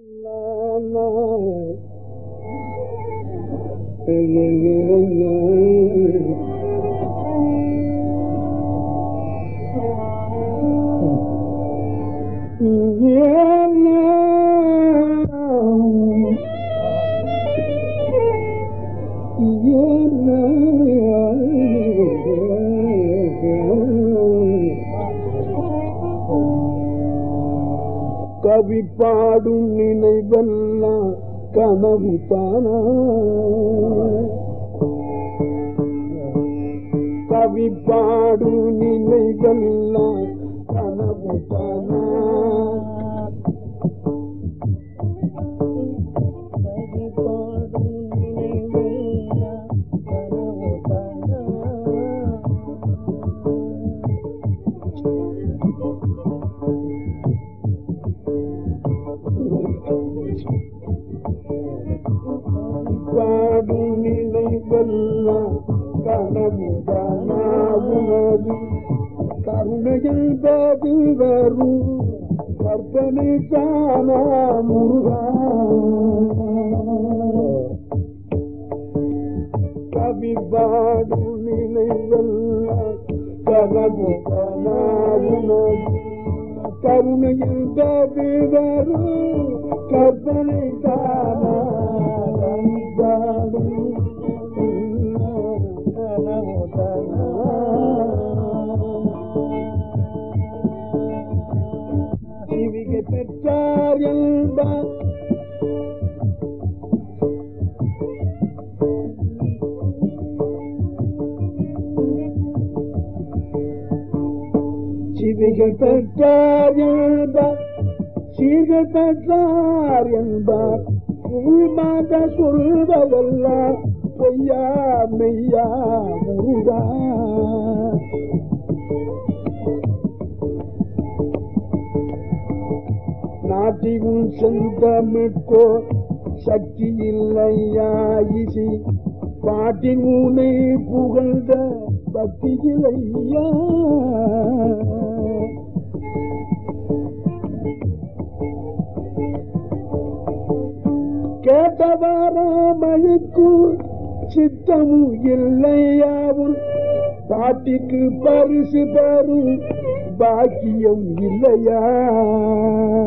கவி பாடும் நினைவெல்லாம் கனவு தானா கவி பாடும் நினைவெல்லாம் கனவு தானா பாடும் நினைவெல்லாம் கனவு தானா உனது கருணையில் பாது வரும் கற்பனை தானா முருகா கவி பாடும் நினைவெல்லாம் கனவு தானா உனது கருணையில் பாது வரும் கற்பனை தானா கவி பாடும் கனவு தானா சிவிகை பெற்றார் என்பார் சிவிகள் பெற்றார் என்பார் சீர்கள் பெற்றார் என்பார் உள்மாக சொல்வதெல்லாம் பொய்யா மெய்யா முருகா நாட்டிவும் செந்தமிழ்கோ சக்தி இல்லையா இசி பாட்டின் உனை புகழ்ந்த பக்தி இல்லையா கேட்டவாராமழுக்கு சித்தமும் இல்லையாவும் பாட்டிக்கு பரிசு பெறும் பாக்கியம் இல்லையா